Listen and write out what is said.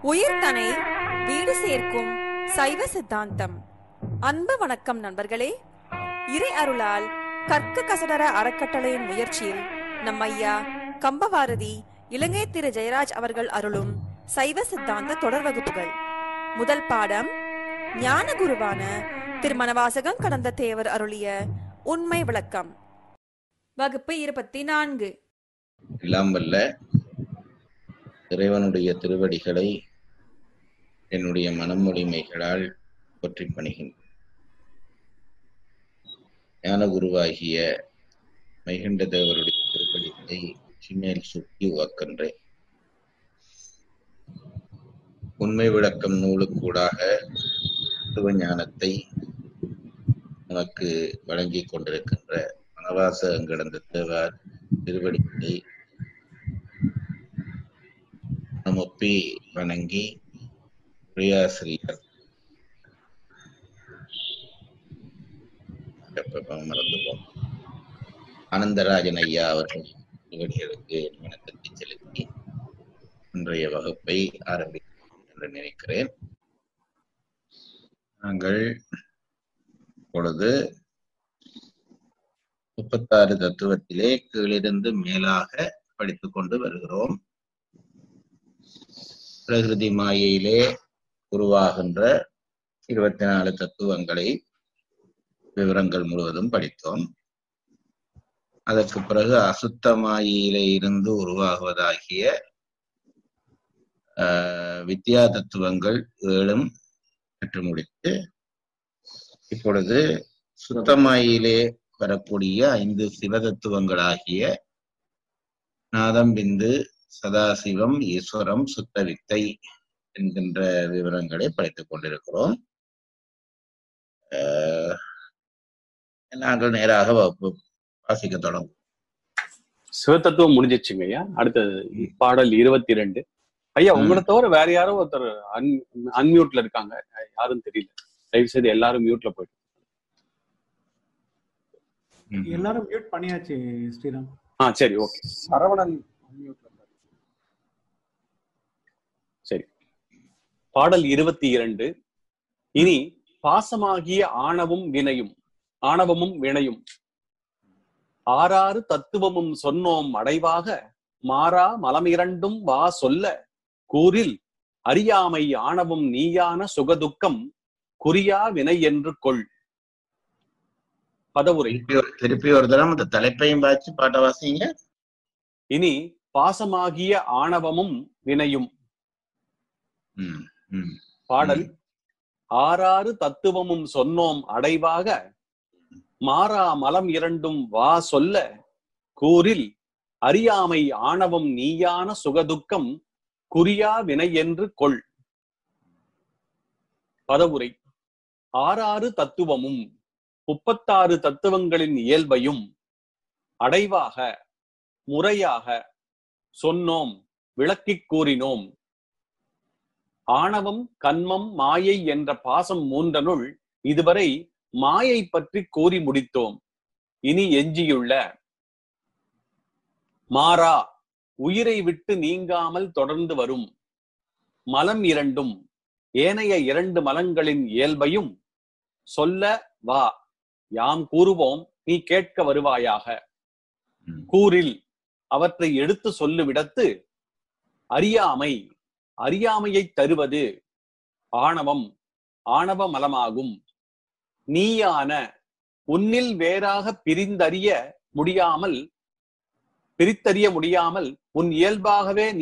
உயிர்தனை வீடு சேர்க்கும் சைவ சித்தாந்தம் அன்பு வணக்கம் நண்பர்களே இறை அருளால் கற்க கசடர அறக்கட்டளையின் முயற்சியில் நம் ஐயா கம்பவாரதி இலங்கை திரு ஜெயராஜ் அவர்கள் அருளும் சைவ சித்தாந்த தொடர் வகுப்புகள் முதல் பாடம் ஞான குருவான திருமணவாசகம் கடந்த தேவர் அருளிய உண்மை விளக்கம் வகுப்பு இருபத்தி நான்கு எல்லாம் வல்ல இறைவனுடைய திருவடிகளை என்னுடைய மனமொழிமைகளால் போற்றி பணிகின்றேன் ஞான குருவாகிய மைகண்ட தேவருடைய திருப்படிகளை சிமேல் சுற்றி உவக்கின்றேன் உண்மை விளக்கம் நூலுக்கூடாக சிவஞானத்தை நமக்கு வழங்கிக் கொண்டிருக்கின்ற வனவாச கிடந்த தேவார் திருவடிகளை நமப்பி வணங்கி உரையாசிரியர் எப்ப மறந்துவோம் ஆனந்தராஜன் ஐயா அவர்கள் திருவடிகளுக்கு வணக்கத்தை செலுத்தி இன்றைய வகுப்பை ஆரம்பிக்கலாம் என்று நினைக்கிறேன் நாங்கள் இப்பொழுது முப்பத்தாறு தத்துவத்திலே கீழிருந்து மேலாக படித்துக் கொண்டு வருகிறோம் பிரகிருதி மாயையிலே உருவாகின்ற இருபத்தி நாலு தத்துவங்களை விவரங்கள் முழுவதும் படித்தோம் அதற்கு பிறகு அசுத்த மாயையிலே இருந்து உருவாகுவதாகிய ஆஹ், வித்யா தத்துவங்கள் ஏழும் கற்று முடித்து இப்பொழுது சுத்தமாயிலே வரக்கூடிய ஐந்து சிவதத்துவங்களாகிய நாதம் பிந்து சதாசிவம் ஈஸ்வரம் சுத்த வித்தை என்கின்ற விவரங்களை படித்துக் கொண்டிருக்கிறோம் ஆஹ், நாங்கள் நேராக வகுப்பு வாசிக்க தொடங்கும் சிவத்தத்துவம் முடிஞ்சிச்சுங்க ஐயா அடுத்தது பாடல் இருபத்தி ரெண்டு ஐயா ம். உங்களை தவிர வேற யாரோ ஒருத்தர் அன் அன்மியூட்ல இருக்காங்க யாரும் தெரியல தயவு செய்து எல்லாரும் மியூட்ல போயிட்டு எல்லாரும் மியூட் பண்ணியாச்சு ஸ்ரீராம் ஆ சரி ஓகே சரவணன் unmute ல இருக்காரு. சரி பாடல் இருபத்தி இரண்டு இனி பாசமாகிய ஆணவும் வினையும் ஆணவமும் வினையும் ஆறாறு தத்துவமும் சொன்னோம் அடைவாக மாறா மலமிரண்டும் வா சொல்ல கூறில் அறியாமை ஆணவம் நீயான சுகதுக்கம் குறியா வினை என்று கொள் பதவுரை திருப்பி ஒரு- திருப்பி ஒரு தரம் அந்த தலைப்பையும் பாய்ச்சி பாட்ட வாசிங்க இனி பாசமாகிய ஆணவமும் வினையும் ம், ம், பாடல் ஆறாறு தத்துவமும் சொன்னோம் அடைவாக மாறா மலம் இரண்டும் வா சொல்ல கூறில் அறியாமை ஆணவம் நீயான சுகதுக்கம் குறியா வினை என்று கொள் பதவுரை ஆறாறு தத்துவமும் முப்பத்தாறு தத்துவங்களின் இயல்பையும் அடைவாக முறையாக சொன்னோம் விளக்கிக் கூறினோம் ஆணவம் கன்மம் மாயை என்ற பாசம் மூன்றனுள் இதுவரை மாயை பற்றி கூறி முடித்தோம் இனி எஞ்சியுள்ள மாறா உயிரை விட்டு நீங்காமல் தொடர்ந்து வரும் மலம் இரண்டும் ஏனைய இரண்டு மலங்களின் இயல்பையும் சொல்ல வா யாம் கூறுவோம் நீ கேட்க வருவாயாக ம். கூறில் அவற்றை எடுத்து சொல்லுவிடத்து அறியாமை அறியாமையைத் தருவது ஆணவம் ஆணவ மலமாகும் நீயான உன்னில் வேறாக பிரிந்தறிய முடியாமல் பிரித்தறிய முடியாமல் உன் இயல்பாகவே